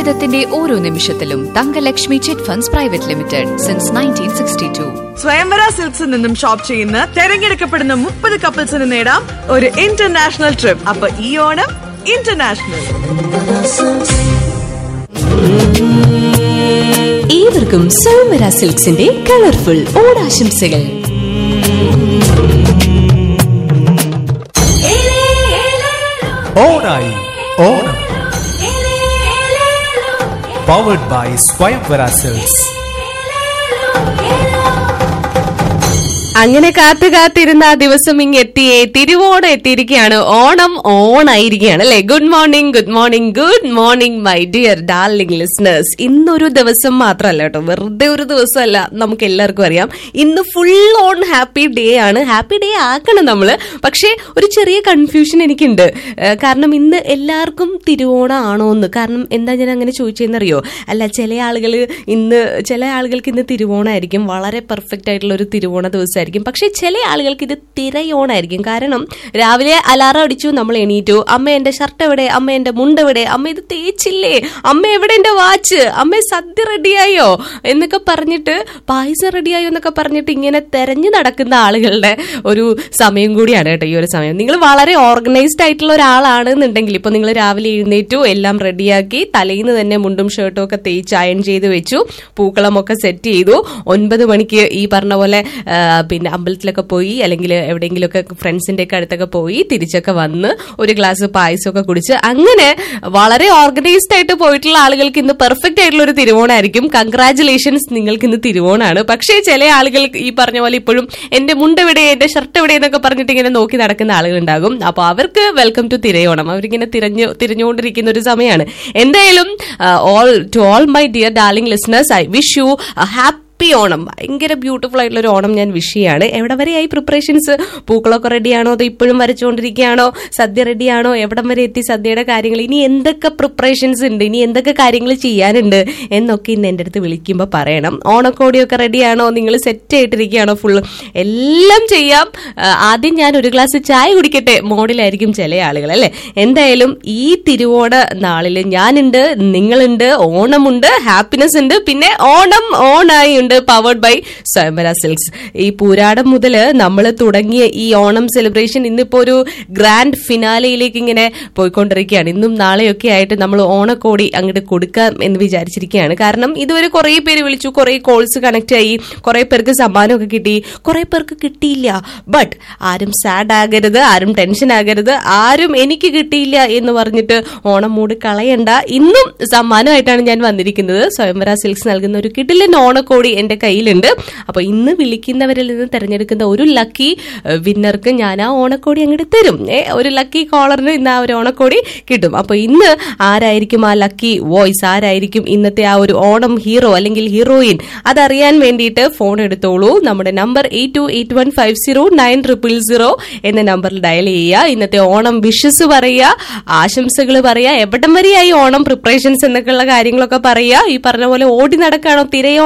ജീവിതത്തിന്റെ ഓരോ നിമിഷത്തിലും Thangalakshmi chit funds private limited since nineteen sixty two Swayamvara സിൽക്സിൽ നിന്നും ഷോപ്പ് ചെയ്യുന്ന തെരഞ്ഞെടുക്കപ്പെടുന്ന മുപ്പത് കപ്പിൾസിന് നേടാം ഒരു ഇന്റർനാഷണൽ ട്രിപ്പ് അപ്പൊ ഈ ഓണം ഇന്റർനാഷണൽ ഏവർക്കും സ്വയംവര സിൽക്സിന്റെ കളർഫുൾ ഓണാശംസകൾ ഓണായി ഓണം പവർഡ് ബൈ സ്വയംവര സെൽസ് അങ്ങനെ കാത്തു കാത്തിരുന്ന ആ ദിവസം ഇങ് എത്തിയേ തിരുവോണം എത്തിയിരിക്കുകയാണ് ഓണം ഓണായിരിക്കുകയാണ് അല്ലെ good morning good morning good morning my dear darling listeners ഇന്നൊരു ദിവസം മാത്രമല്ല കേട്ടോ വെറുതെ ഒരു ദിവസമല്ല നമുക്ക് എല്ലാവർക്കും അറിയാം ഇന്ന് ഫുൾ ഓൺ ഹാപ്പി ഡേ ആണ് ഹാപ്പി ഡേ ആക്കണം നമ്മള് പക്ഷേ ഒരു ചെറിയ കൺഫ്യൂഷൻ എനിക്കുണ്ട് ഏഹ് കാരണം ഇന്ന് എല്ലാവർക്കും തിരുവോണം ആണോ എന്ന് കാരണം എന്താ ഞാൻ അങ്ങനെ ചോദിച്ചതെന്നറിയോ അല്ല ചില ആളുകൾ ഇന്ന് ചില ആളുകൾക്ക് ഇന്ന് തിരുവോണമായിരിക്കും വളരെ പെർഫെക്റ്റ് ആയിട്ടുള്ള ഒരു തിരുവോണ ദിവസമായിരിക്കും പക്ഷെ ചില ആളുകൾക്ക് ഇത് തിരയോണായിരിക്കും കാരണം രാവിലെ അലാറം അടിച്ചു നമ്മൾ എണീറ്റു അമ്മ എന്റെ ഷർട്ട് എവിടെ അമ്മ എന്റെ മുണ്ട് എവിടെ അമ്മ ഇത് തേച്ചില്ലേ അമ്മ എവിടെ എന്റെ വാച്ച് അമ്മ സദ്യ റെഡിയായോ എന്നൊക്കെ പറഞ്ഞിട്ട് പായസം റെഡിയായോ എന്നൊക്കെ പറഞ്ഞിട്ട് ഇങ്ങനെ തെരഞ്ഞു നടക്കുന്ന ആളുകളുടെ ഒരു സമയം കൂടിയാണ് കേട്ടോ ഈ ഒരു സമയം നിങ്ങൾ വളരെ ഓർഗനൈസ്ഡ് ആയിട്ടുള്ള ഒരാളാണെന്നുണ്ടെങ്കിൽ ഇപ്പൊ നിങ്ങൾ രാവിലെ എഴുന്നേറ്റു എല്ലാം റെഡിയാക്കി തലേന്ന് തന്നെ മുണ്ടും ഷർട്ടും ഒക്കെ തേച്ച് അയൺ ചെയ്ത് വെച്ചു പൂക്കളമൊക്കെ സെറ്റ് ചെയ്തു ഒൻപത് മണിക്ക് ഈ പറഞ്ഞ പോലെ ആ, പിന്നെ അമ്പലത്തിലൊക്കെ പോയി അല്ലെങ്കിൽ എവിടെയെങ്കിലുമൊക്കെ ഫ്രണ്ട്സിന്റെ ഒക്കെ അടുത്തൊക്കെ പോയി തിരിച്ചൊക്കെ വന്ന് ഒരു ഗ്ലാസ് പായസമൊക്കെ കുടിച്ച് അങ്ങനെ വളരെ ഓർഗനൈസ്ഡ് ആയിട്ട് പോയിട്ടുള്ള ആളുകൾക്ക് ഇന്ന് പെർഫെക്റ്റ് ആയിട്ടുള്ള ഒരു തിരുവോണമായിരിക്കും കൺഗ്രാചുലേഷൻസ് നിങ്ങൾക്ക് ഇന്ന് തിരുവോണാണ് പക്ഷേ ചില ആളുകൾ ഈ പറഞ്ഞ പോലെ ഇപ്പോഴും എന്റെ മുണ്ട് എവിടെ എന്റെ ഷർട്ട് എവിടെ എന്നൊക്കെ പറഞ്ഞിട്ട് ഇങ്ങനെ നോക്കി നടക്കുന്ന ആളുകളുണ്ടാകും അപ്പൊ അവർക്ക് വെൽക്കം ടു തിരയോണം അവരിങ്ങനെ തിരഞ്ഞു തിരഞ്ഞുകൊണ്ടിരിക്കുന്ന ഒരു സമയമാണ് എന്തായാലും all to all my dear darling listeners I wish you happy happy Onam ഭയങ്കര ബ്യൂട്ടിഫുൾ ആയിട്ടുള്ള ഒരു ഓണം ഞാൻ വിഷ് ചെയ്യാണ് എവിടെ വരെയായി പ്രിപ്പറേഷൻസ് പൂക്കളൊക്കെ റെഡിയാണോ അതോ ഇപ്പോഴും വരച്ചുകൊണ്ടിരിക്കുകയാണോ സദ്യ റെഡിയാണോ എവിടം വരെ എത്തി സദ്യയുടെ കാര്യങ്ങൾ ഇനി എന്തൊക്കെ പ്രിപ്പറേഷൻസ് ഉണ്ട് ഇനി എന്തൊക്കെ കാര്യങ്ങൾ ചെയ്യാനുണ്ട് എന്നൊക്കെ ഇന്ന് എൻ്റെ അടുത്ത് വിളിക്കുമ്പോൾ പറയണം ഓണക്കോടിയൊക്കെ റെഡിയാണോ നിങ്ങൾ സെറ്റ് ആയിട്ടിരിക്കുകയാണോ ഫുള്ള് എല്ലാം ചെയ്യാം ആ, ആദ്യം ഞാൻ ഒരു ഗ്ലാസ് ചായ കുടിക്കട്ടെ മോഡിലായിരിക്കും ചില ആളുകൾ അല്ലെ എന്തായാലും ഈ തിരുവോണ നാളിൽ ഞാനുണ്ട് നിങ്ങളുണ്ട് ഓണമുണ്ട് ഹാപ്പിനെസ് ഉണ്ട് പിന്നെ ഓണം ഓണായി ഉണ്ട് പവർഡ് ബൈ സ്വയംവര സിൽക്സ് ഈ പൂരാടം മുതൽ നമ്മൾ തുടങ്ങിയ ഈ ഓണം സെലിബ്രേഷൻ ഇന്നിപ്പോ ഒരു ഗ്രാൻഡ് ഫിനാലയിലേക്ക് ഇങ്ങനെ പോയിക്കൊണ്ടിരിക്കുകയാണ് ഇന്നും നാളെയൊക്കെ ആയിട്ട് നമ്മൾ ഓണക്കോടി അങ്ങോട്ട് കൊടുക്കാം എന്ന് വിചാരിച്ചിരിക്കുകയാണ് കാരണം ഇതുവരെ കുറെ പേര് വിളിച്ചു കുറെ കോൾസ് കണക്ട് ആയി കുറെ പേർക്ക് സമ്മാനമൊക്കെ കിട്ടി കുറെ പേർക്ക് കിട്ടിയില്ല ബട്ട് ആരും സാഡ് ആകരുത് ആരും ടെൻഷൻ ആകരുത് ആരും എനിക്ക് കിട്ടിയില്ല എന്ന് പറഞ്ഞിട്ട് ഓണം മൂട് കളയണ്ട ഇന്നും സമ്മാനമായിട്ടാണ് ഞാൻ വന്നിരിക്കുന്നത് സ്വയംവര സിൽക്സ് നൽകുന്ന ഒരു കിടിലൻ ഓണക്കോടി എന്റെ കയ്യിലുണ്ട് അപ്പൊ ഇന്ന് വിളിക്കുന്നവരിൽ നിന്ന് തെരഞ്ഞെടുക്കുന്ന ഒരു ലക്കി വിന്നർക്ക് ഞാൻ ആ ഓണക്കോടി അങ്ങോട്ട് തരും ഏ, ഒരു ലക്കി കോളറിന് ഇന്ന് ആ ഒരു ഓണക്കോടി കിട്ടും അപ്പൊ ഇന്ന് ആരായിരിക്കും ആ ലക്കി വോയിസ് ആരായിരിക്കും ഇന്നത്തെ ആ ഒരു ഓണം ഹീറോ അല്ലെങ്കിൽ ഹീറോയിൻ അതറിയാൻ വേണ്ടിയിട്ട് ഫോൺ എടുത്തോളൂ നമ്മുടെ number eight two eight one five zero nine triple zero എന്ന നമ്പറിൽ ഡയൽ ചെയ്യുക ഇന്നത്തെ ഓണം വിഷസ് പറയുക ആശംസകൾ പറയുക എവിടം വരെയായി ഓണം പ്രിപ്പറേഷൻസ് എന്നൊക്കെയുള്ള കാര്യങ്ങളൊക്കെ പറയുക ഈ പറഞ്ഞ പോലെ ഓടി നടക്കാണോ തിരയോ